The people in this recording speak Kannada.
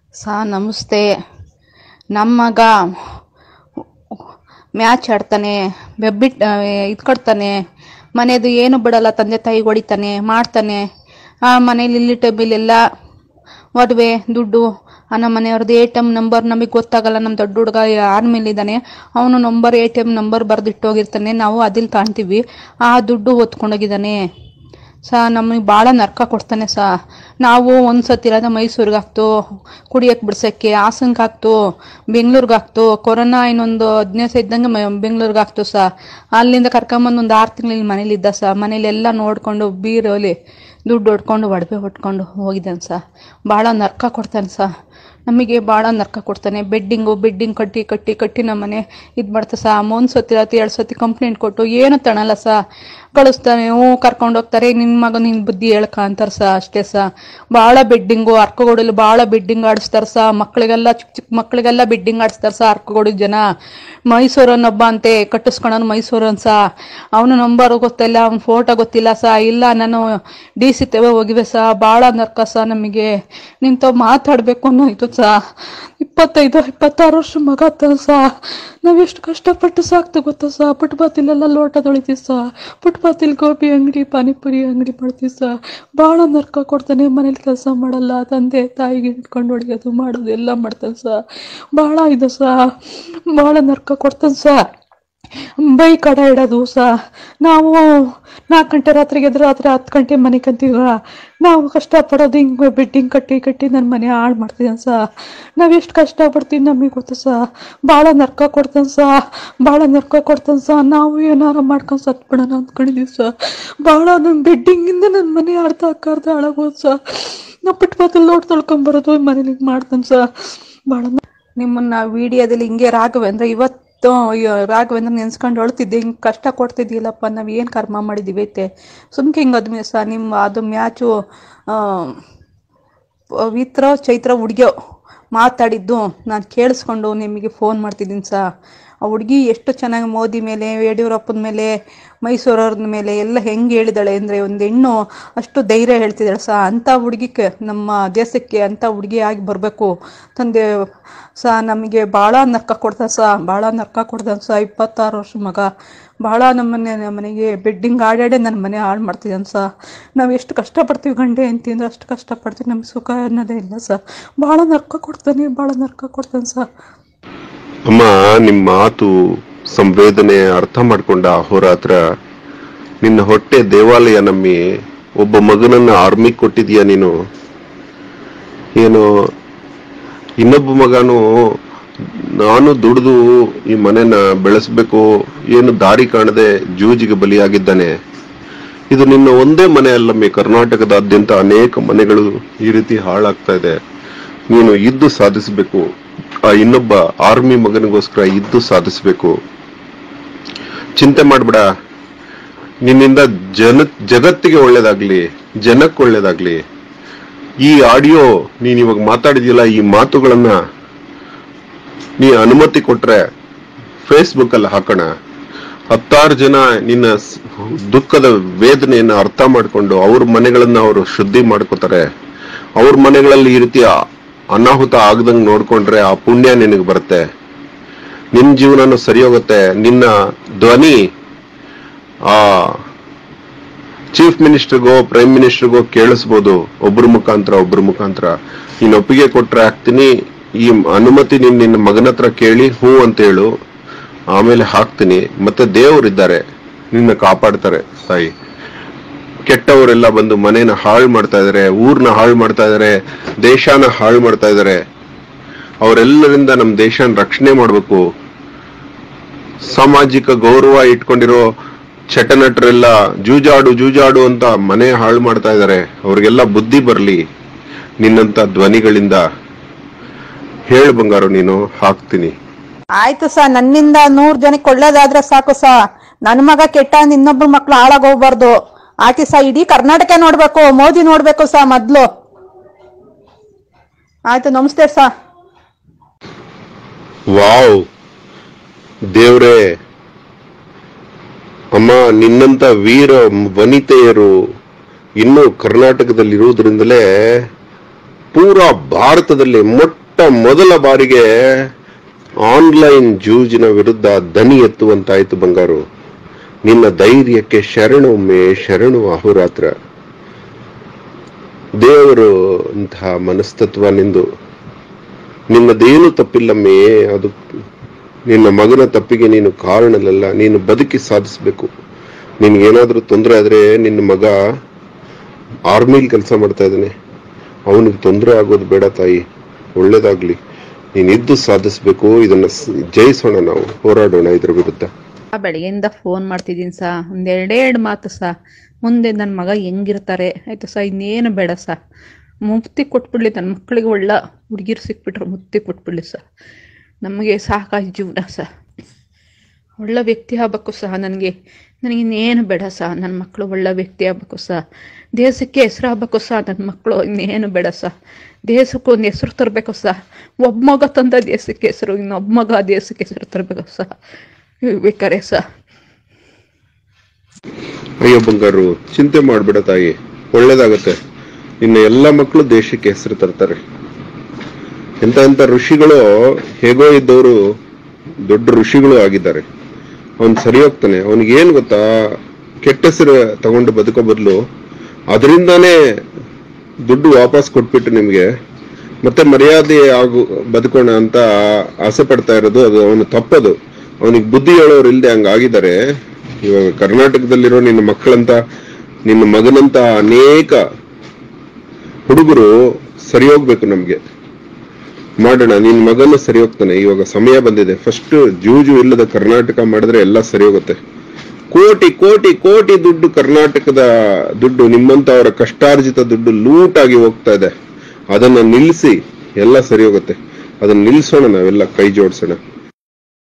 ಸಾ ನಮಸ್ತೆ ನಮ್ಮ ಮಗ ಮ್ಯಾಚ್ ಆಡ್ತಾನೆ ಬೆಬ್ಬಿಟ್ ಇದು ಕೊಡ್ತಾನೆ ಮನೆದು ಏನು ಬಿಡಲ್ಲ ತಂದೆ ತಾಯಿಗೆ ಹೊಡಿತಾನೆ ಮಾಡ್ತಾನೆ ಆ ಮನೇಲಿ ಇಲ್ಲಿ ಟೇಬಲೆಲ್ಲ ಒಡವೆ ದುಡ್ಡು ಆ ನಮ್ಮ ಮನೆಯವ್ರದ್ದು ಎ ಟಿ ಎಮ್ ನಂಬರ್ ನಮಗೆ ಗೊತ್ತಾಗಲ್ಲ ನಮ್ಮ ದೊಡ್ಡ ಹುಡುಗ ಆರ್ಮಿಲಿದ್ದಾನೆ ಅವನು number A T M number ಬರೆದಿಟ್ಟೋಗಿರ್ತಾನೆ ನಾವು ಅದಿಲ್ಲಿ ಕಾಣ್ತೀವಿ ಆ ದುಡ್ಡು ಹೊತ್ಕೊಂಡೋಗಿದ್ದಾನೆ ಸಾ ನಮಗೆ ಭಾಳ ನರ್ಕ ಕೊಡ್ತಾನೆ ಸಾ ನಾವು ಒಂದು ಸತಿ ಇರೋದ ಮೈಸೂರಿಗೆ ಹಾಕ್ತು ಕುಡಿಯಕ್ಕೆ ಬಿಡ್ಸೋಕ್ಕೆ ಹಾಸನ್ಗೆ ಹಾಕ್ತು ಬೆಂಗ್ಳೂರಿಗೆ ಹಾಕ್ತು ಕೊರೋನಾ ಇನ್ನೊಂದು ಹದಿನೈದು ದಿವಸ ಇದ್ದಂಗೆ ಮ ಬೆಂಗ್ಳೂರಿಗೆ ಹಾಕ್ತು ಸಾ ಅಲ್ಲಿಂದ ಕರ್ಕೊಂಬಂದು ಒಂದು ಆರು ತಿಂಗಳು ಇಲ್ಲಿ ಮನೇಲಿದ್ದ ಸಾ ಮನೇಲೆಲ್ಲ ನೋಡಿಕೊಂಡು ಬೀರಲ್ಲಿ ದುಡ್ಡು ಹೊಡ್ಕೊಂಡು ಒಡವೆ ಹೊಟ್ಕೊಂಡು ಹೋಗಿದ್ದಾನೆ ಸಾ ಭಾಳ ನರ್ಕ ಕೊಡ್ತಾನೆ ಸಾ ನಮಗೆ ಭಾಳ ನರ್ಕ ಕೊಡ್ತಾನೆ ಬೆಡ್ಡಿಂಗು ಬೆಡ್ಡಿಂಗ್ ಕಟ್ಟಿ ಕಟ್ಟಿ ಕಟ್ಟಿ ನಮ್ಮ ಮನೆ ಇದು ಮಾಡ್ತಾ ಸಾ ಒಂದು ಸತಿ ರಾತ್ರಿ ಎರಡು ಸತಿ ಕಂಪ್ಲೇಂಟ್ ಕೊಟ್ಟು ಏನು ತಣಲ್ಲ ಸಾ ಕಳಿಸ್ತಾನೆ ಹ್ಞೂ ಕರ್ಕೊಂಡು ಹೋಗ್ತಾರೆ ನಿನ್ನ ಮಗ ನಿನ್ನ ಬುದ್ಧಿ ಹೇಳ್ಕ ಅಂತಾರೆ ಸಾ ಅಷ್ಟೇ ಸಾ ಭಾಳ ಬೆಡ್ಡಿಂಗು ಅರ್ಕಗೋಡಲ್ಲಿ ಭಾಳ ಬೆಡ್ಡಿಂಗ್ ಆಡಿಸ್ತಾರೆ ಸಾ ಮಕ್ಕಳಿಗೆಲ್ಲ ಚಿಕ್ಕ ಚಿಕ್ಕ ಮಕ್ಕಳಿಗೆಲ್ಲ ಬೆಡ್ಡಿಂಗ್ ಆಡಿಸ್ತಾರೆ ಸಾ ಅರ್ಕಗೋಡು ಜನ ಮೈಸೂರನ್ನೊಬ್ಬ ಅಂತೆ ಕಟ್ಟಿಸ್ಕೊಳೋನು ಮೈಸೂರನ್ ಸಾ ಅವನು ನಂಬರ್ ಗೊತ್ತಿಲ್ಲ ಅವ್ನ ಫೋಟೋ ಗೊತ್ತಿಲ್ಲ ಸಾ ಇಲ್ಲ ನಾನು ಡಿ ಸಿ ತೆವೆ ಹೋಗಿವೆ ಸಾ ಭಾಳ ನರ್ಕ ಸಾ ನಮಗೆ ನಿಂತು ಮಾತಾಡಬೇಕು ಅನ್ನೋ ಇದು ಸಾ ಇಪ್ಪತ್ತೈದು ಇಪ್ಪತ್ತಾರು ವರ್ಷ ಮಗ ತ ಸಾ ನಾವೆಷ್ಟು ಕಷ್ಟಪಟ್ಟು ಸಾಕ್ತು ಗೊತ್ತಾ ಸಾ ಪುಟ್ಬಾತಿಲೆಲ್ಲ ಲೋಟ ತೊಳಿತೀವಿ ಸಾ ಪುಟ್ಬಾತಿಲ್ ಗೋಬಿ ಅಂಗಡಿ ಪಾನಿಪುರಿ ಅಂಗಡಿ ಮಾಡ್ತೀವಿ ಸಾ ಭಾಳ ನರ್ಕ ಕೊಡ್ತಾನೆ ಮನೇಲಿ ಕೆಲಸ ಮಾಡಲ್ಲ ತಂದೆ ತಾಯಿಗೆ ಇಟ್ಕೊಂಡು ಹೊಡಿಯೋದು ಮಾಡೋದು ಎಲ್ಲ ಮಾಡ್ತಾನೆ ಸಾ ಭಾಳ ಇದು ಸಾ ಭಾಳ ನರ್ಕ ಕೊಡ್ತಾನೆ ಸಾ ಬೈ ಕಡ ಇಡೋದು ಸಾ ನಾವು ನಾಲ್ಕು ಗಂಟೆ ರಾತ್ರಿಗೆ ಎದ್ರೆ ರಾತ್ರಿ ಹತ್ತು ಗಂಟೆ ಮನೆ ಕಂತೀವ ನಾವು ಕಷ್ಟಪಡೋದು ಹಿಂಗೆ ಬೆಡ್ಡಿಂಗ್ ಕಟ್ಟಿ ಕಟ್ಟಿ ನನ್ನ ಮನೆ ಹಾಳು ಮಾಡ್ತಿದ್ದಾನೆ ಸಾ ನಾವು ಎಷ್ಟು ಕಷ್ಟಪಡ್ತೀವಿ ನಮಗೆ ಗೊತ್ತು ಸಾ ಭಾಳ ನರ್ಕ ಕೊಡ್ತಾನೆ ಸಾ ಭಾಳ ನರ್ಕ ಕೊಡ್ತಾನೆ ಸಾ ನಾವು ಏನಾರ ಮಾಡ್ಕೊಂಡು ಸತ್ಬಿಡೋಣ ಅಂದ್ಕೊಂಡಿದ್ದೀವಿ ಸಾ ಭಾಳ ನನ್ನ ಬೆಡ್ಡಿಂಗಿಂದ ನನ್ನ ಮನೆ ಅರ್ಧ ಅರ್ಧ ಹಾಳಾಗೋದು ಸಾ ನಾವು ಪುಟ್ಬಾತಲ್ಲಿ ನೋಡ್ ತೊಳ್ಕೊಂಬರೋದು ಮನೇಲಿ ಹಿಂಗೆ ಮಾಡ್ತಾನೆ ಸಾ ಭಾಳ ನಿಮ್ಮನ್ನ ವಿಡಿಯೋದಲ್ಲಿ ಹಿಂಗೆ ರಾಘವೇಂದ್ರ ಇವತ್ತು ಅಯ್ಯೋ ರಾಘವೇಂದ್ರ ನೆನ್ಸ್ಕೊಂಡು ಅಳ್ತಿದ್ದೆ ಹಿಂಗೆ ಕಷ್ಟ ಕೊಡ್ತಿದ್ದಿಲ್ಲಪ್ಪ ನಾವು ಏನು ಕರ್ಮ ಮಾಡಿದ್ದೀವಿ ಐತೆ ಸುಮ್ಕೆ ಹಿಂಗೆ ಅದ್ಮೇ ಸಹ ನಿಮ್ಮ ಅದು ಮ್ಯಾಚು ಪವಿತ್ರ ಚೈತ್ರ ಹುಡ್ಗ್ಯೋ ಮಾತಾಡಿದ್ದು ನಾನು ಕೇಳಿಸ್ಕೊಂಡು ನಿಮಗೆ ಫೋನ್ ಮಾಡ್ತಿದ್ದೀನಿ ಸಾ ಆ ಹುಡುಗಿ ಎಷ್ಟು ಚೆನ್ನಾಗಿ ಮೋದಿ ಮೇಲೆ ಯಡಿಯೂರಪ್ಪನ ಮೇಲೆ ಮೈಸೂರವ್ರ ಮೇಲೆ ಎಲ್ಲ ಹೆಂಗೆ ಹೇಳಿದಾಳೆ ಅಂದರೆ ಒಂದು ಹೆಣ್ಣು ಅಷ್ಟು ಧೈರ್ಯ ಹೇಳ್ತಿದ್ದಾಳೆ ಸಾ ಅಂಥ ಹುಡುಗಿಗೆ ನಮ್ಮ ದೇಶಕ್ಕೆ ಅಂಥ ಹುಡುಗಿ ಆಗಿ ಬರಬೇಕು ತಂದೆ ಸಾ ನಮಗೆ ಭಾಳ ನರ್ಕ ಕೊಡ್ತಾನೆ ಸಾ ಭಾಳ ನರ್ಕ ಕೊಡ್ತಾನೆ ಸಾ ಇಪ್ಪತ್ತಾರು ವರ್ಷ ಮಗ ಭಾಳ ನಮ್ಮನೆ ನಮ್ಮ ಮನೆಗೆ ಬೆಡ್ಡಿಂಗ್ ಆಡಾಡೇ ನನ್ನ ಮನೆ ಹಾಳು ಮಾಡ್ತಿದ್ದಾನೆ ಸಾ ನಾವು ಎಷ್ಟು ಕಷ್ಟಪಡ್ತೀವಿ ಗಂಡೆ ಅಂತಿಂದ್ರೆ ಅಷ್ಟು ಕಷ್ಟಪಡ್ತೀವಿ ನಮ್ಗೆ ಸುಖ ಅನ್ನೋದೇ ಇಲ್ಲ ಸಾ ಭಾಳ ನರ್ಕ ಕೊಡ್ತಾನೆ ಭಾಳ ನರ್ಕ ಕೊಡ್ತಾನೆ ಸಾ ಅಮ್ಮ ನಿಮ್ಮ ಮಾತು ಸಂವೇದನೆ ಅರ್ಥ ಮಾಡ್ಕೊಂಡ ಅಹೋರಾತ್ರ ನಿನ್ನ ಹೊಟ್ಟೆ ದೇವಾಲಯ ನಮ್ಮಿ ಒಬ್ಬ ಮಗನನ್ನ ಆರ್ಮಿ ಕೊಟ್ಟಿದೀಯ ನೀನು ಏನು ಇನ್ನೊಬ್ಬ ಮಗನು ನಾನು ದುಡಿದು ಈ ಮನೆನ ಬೆಳೆಸ್ಬೇಕು ಏನು ದಾರಿ ಕಾಣದೆ ಜೂಜಿಗೆ ಬಲಿಯಾಗಿದ್ದಾನೆ ಇದು ನಿನ್ನ ಒಂದೇ ಮನೆ ಅಲ್ಲಮ್ಮಿ ಕರ್ನಾಟಕದಾದ್ಯಂತ ಅನೇಕ ಮನೆಗಳು ಈ ರೀತಿ ಹಾಳಾಗ್ತಾ ಇದೆ ನೀನು ಇದ್ದು ಸಾಧಿಸಬೇಕು ಆ ಇನ್ನೊಬ್ಬ ಆರ್ಮಿ ಮಗನಿಗೋಸ್ಕರ ಇದ್ದು ಸಾಧಿಸಬೇಕು ಚಿಂತೆ ಮಾಡ್ಬೇಡ ನಿನ್ನಿಂದ ಜನ ಜಗತ್ತಿಗೆ ಒಳ್ಳೇದಾಗ್ಲಿ ಜನಕ್ಕೆ ಒಳ್ಳೇದಾಗ್ಲಿ ಈ ಆಡಿಯೋ ನೀನ್ ಇವಾಗ ಮಾತಾಡಿದ್ಯಲ್ಲ ಈ ಮಾತುಗಳನ್ನ ನೀ ಅನುಮತಿ ಕೊಟ್ರೆ ಫೇಸ್ಬುಕ್ ಅಲ್ಲಿ ಹಾಕೋಣ ಹತ್ತಾರು ಜನ ನಿನ್ನ ಸ್- ದುಃಖದ ವೇದನೆಯನ್ನ ಅರ್ಥ ಮಾಡ್ಕೊಂಡು ಅವ್ರ ಮನೆಗಳನ್ನ ಅವರು ಶುದ್ಧಿ ಮಾಡ್ಕೋತಾರೆ ಅವ್ರ ಮನೆಗಳಲ್ಲಿ ಈ ರೀತಿ ಅನಾಹುತ ಆಗದಂಗ್ ನೋಡ್ಕೊಂಡ್ರೆ ಆ ಪುಣ್ಯ ನಿನಗೆ ಬರುತ್ತೆ ನಿನ್ ಜೀವನನು ಸರಿ ಹೋಗುತ್ತೆ ನಿನ್ನ ಧ್ವನಿ ಆ ಚೀಫ್ ಮಿನಿಸ್ಟರ್ಗೋ ಪ್ರೈಮ್ ಮಿನಿಸ್ಟರ್ಗೋ ಕೇಳಿಸ್ಬೋದು ಒಬ್ರ ಮುಖಾಂತರ ಒಬ್ರ ಮುಖಾಂತರ ನೀನ್ ಒಪ್ಪಿಗೆ ಕೊಟ್ರೆ ಹಾಕ್ತೀನಿ ಈ ಅನುಮತಿ ನೀನ್ ನಿನ್ನ ಮಗನ ಹತ್ರ ಕೇಳಿ ಹೂ ಅಂತ ಹೇಳು ಆಮೇಲೆ ಹಾಕ್ತೀನಿ ಮತ್ತೆ ದೇವರಿದ್ದಾರೆ ನಿನ್ನ ಕಾಪಾಡ್ತಾರೆ ತಾಯಿ ಕೆಟ್ಟವರೆಲ್ಲ ಬಂದು ಮನೇನ ಹಾಳು ಮಾಡ್ತಾ ಇದಾರೆ ಊರ್ನ ಹಾಳು ಮಾಡ್ತಾ ಇದಾರೆ ದೇಶನ ಹಾಳು ಮಾಡ್ತಾ ಇದಾರೆ ಅವರೆಲ್ಲರಿಂದ ನಮ್ಮ ದೇಶನ ರಕ್ಷಣೆ ಮಾಡ್ಬೇಕು ಸಾಮಾಜಿಕ ಗೌರವ ಇಟ್ಕೊಂಡಿರೋ ಚಟನಟರೆಲ್ಲ ಜೂಜಾಡು ಜೂಜಾಡು ಅಂತ ಮನೆ ಹಾಳು ಮಾಡ್ತಾ ಇದಾರೆ ಅವ್ರಿಗೆಲ್ಲ ಬುದ್ಧಿ ಬರ್ಲಿ ನಿನ್ನಂತ ಧ್ವನಿಗಳಿಂದ ಹೇಳು ಬಂಗಾರು ನೀನು ಹಾಕ್ತೀನಿ ಆಯ್ತು ಸಾ ನನ್ನಿಂದ ನೂರ್ ಜನಕ್ಕೆ ಒಳ್ಳೇದಾದ್ರೆ ಸಾಕು ಸಾ ನನ್ನ ಮಗ ಕೆಟ್ಟ ಅಂದ್ ಇನ್ನೊಬ್ರು ಮಕ್ಳು ಹಾಳಾಗೋಗ್ಬಾರ್ದು ಆಕಿ ಸಾ ಇಡೀ ಕರ್ನಾಟಕ ನೋಡ್ಬೇಕು ಮೋದಿ ನೋಡ್ಬೇಕು ಸಾ ಮೊದ್ಲು ಆಯ್ತು ನಮಸ್ತೆ ಸಾ ವಾವ್ ದೇವ್ರೇ ಅಮ್ಮ ನಿನ್ನಂತ ವೀರ ವನಿತೆಯರು ಇನ್ನೂ ಕರ್ನಾಟಕದಲ್ಲಿ ಇರುವುದರಿಂದಲೇ ಪೂರಾ ಭಾರತದಲ್ಲಿ ಮೊಟ್ಟ ಮೊದಲ ಬಾರಿಗೆ ಆನ್ಲೈನ್ ಜೂಜಿನ ವಿರುದ್ಧ ದನಿ ಎತ್ತುವಂತಾಯ್ತು ಬಂಗಾರು ನಿನ್ನ ಧೈರ್ಯಕ್ಕೆ ಶರಣು ಒಮ್ಮೆ ಶರಣು ಅಹೋರಾತ್ರ ದೇವರು ಅಂತಹ ಮನಸ್ತತ್ವ ನಿಂದು ನಿನ್ನದೇನು ತಪ್ಪಿಲ್ಲಮ್ಮೇ ಅದು ನಿನ್ನ ಮಗನ ತಪ್ಪಿಗೆ ನೀನು ಕಾರಣಲಲ್ಲ ನೀನು ಬದುಕಿ ಸಾಧಿಸಬೇಕು ನಿನ್ಗೇನಾದ್ರೂ ತೊಂದರೆ ಆದ್ರೆ ನಿನ್ನ ಮಗ ಆರ್ಮಿಲ್ ಕೆಲಸ ಮಾಡ್ತಾ ಇದ್ದಾನೆ ಅವನಿಗೆ ತೊಂದರೆ ಆಗೋದು ಬೇಡ ತಾಯಿ ಒಳ್ಳೇದಾಗ್ಲಿ ನೀನಿದ್ದು ಸಾಧಿಸ್ಬೇಕು ಇದನ್ನ ಸ್- ಜಯಿಸೋಣ ನಾವು ಹೋರಾಡೋಣ ಇದ್ರ ವಿರುದ್ಧ ಆ ಬೆಳಗ್ಗೆಯಿಂದ ಫೋನ್ ಮಾಡ್ತಿದ್ದೀನಿ ಸಾ ಒಂದ್ ಎರಡೇ ಎರಡು ಮಾತು ಸಾ ಮುಂದೆ ನನ್ನ ಮಗ ಹೆಂಗಿರ್ತಾರೆ ಆಯ್ತು ಸಾ ಇನ್ನೇನು ಬೇಡ ಸಾ ಮುಕ್ತಿ ಕೊಟ್ಬಿಡ್ಲಿ ನನ್ನ ಮಕ್ಕಳಿಗೆ ಒಳ್ಳೆ ಹುಡುಗಿರು ಸಿಕ್ಬಿಟ್ರೆ ಮುಕ್ತಿ ಕೊಟ್ಬಿಡ್ಲಿ ಸಾ ನಮಗೆ ಸಾಕಾಗಿ ಜೀವನ ಸಾ ಒಳ್ಳೆ ವ್ಯಕ್ತಿ ಆಗ್ಬೇಕು ಸಹ ನನಗೆ ನನಗೆ ಇನ್ನೇನು ಬೇಡ ಸಹ ನನ್ನ ಮಕ್ಕಳು ಒಳ್ಳೆ ವ್ಯಕ್ತಿ ಆಗ್ಬೇಕು ಸಹ ದೇಶಕ್ಕೆ ಹೆಸರು ಆಗ್ಬೇಕು ಸಹ ನನ್ನ ಮಕ್ಕಳು ಇನ್ನೇನು ಬೇಡ ಸಹ ದೇಶಕ್ಕೆ ಒಂದು ಹೆಸರು ತರಬೇಕು ಸಹ ಒಬ್ಬ ಮಗ ತಂದ ದೇಶಕ್ಕೆ ಹೆಸರು ಇನ್ನೊಬ್ಬ ಮಗ ದೇಶಕ್ಕೆ ಹೆಸರು ತರಬೇಕು ಸಹ ಬೇಕಾರೆ ಸಹ ಅಯ್ಯೋ ಬಂಗಾರು ಚಿಂತೆ ಮಾಡ್ಬೇಡ ತಾಯಿ ಒಳ್ಳೇದಾಗತ್ತೆ ನಿನ್ನ ಎಲ್ಲ ಮಕ್ಕಳು ದೇಶಕ್ಕೆ ಹೆಸರು ತರ್ತಾರೆ ಎಂತ ಎಂತ ಋಷಿಗಳು ಹೇಗೋ ಇದ್ದವರು ದೊಡ್ಡ ಋಷಿಗಳು ಆಗಿದ್ದಾರೆ ಅವನ್ ಸರಿ ಹೋಗ್ತಾನೆ ಅವನಿಗೆ ಏನ್ ಗೊತ್ತಾ ಕೆಟ್ಟ ಹೆಸರು ತಗೊಂಡು ಬದುಕೋ ಬದಲು ಅದರಿಂದಾನೇ ದುಡ್ಡು ವಾಪಸ್ ಕೊಟ್ಬಿಟ್ಟು ನಿಮ್ಗೆ ಮತ್ತೆ ಮರ್ಯಾದೆ ಆಗು ಬದುಕೋಣ ಅಂತ ಆಸೆ ಪಡ್ತಾ ಇರೋದು ಅದು ಅವನು ತಪ್ಪದು ಅವನಿಗೆ ಬುದ್ಧಿ ಹೇಳೋರು ಇಲ್ದೆ ಹಂಗಾಗಿದ್ದಾರೆ ಇವಾಗ ಕರ್ನಾಟಕದಲ್ಲಿರೋ ನಿನ್ನ ಮಕ್ಕಳಂತ ನಿನ್ನ ಮಗನಂತ ಅನೇಕ ಹುಡುಗರು ಸರಿ ಹೋಗ್ಬೇಕು ನಮ್ಗೆ ಮಾಡೋಣ ನಿನ್ ಮಗನು ಸರಿ ಹೋಗ್ತಾನೆ ಇವಾಗ ಸಮಯ ಬಂದಿದೆ ಫಸ್ಟ್ ಜೂಜು ಇಲ್ಲದ ಕರ್ನಾಟಕ ಮಾಡಿದ್ರೆ ಎಲ್ಲ ಸರಿ ಹೋಗುತ್ತೆ ಕೋಟಿ ಕೋಟಿ ಕೋಟಿ ದುಡ್ಡು ಕರ್ನಾಟಕದ ದುಡ್ಡು ನಿಮ್ಮಂತವರ ಕಷ್ಟಾರ್ಜಿತ ದುಡ್ಡು ಲೂಟ್ ಆಗಿ ಹೋಗ್ತಾ ಇದೆ ಅದನ್ನ ನಿಲ್ಲಿಸಿ ಎಲ್ಲ ಸರಿ ಹೋಗುತ್ತೆ ಅದನ್ನ ನಿಲ್ಸೋಣ ನಾವೆಲ್ಲ ಕೈ ಜೋಡಿಸೋಣ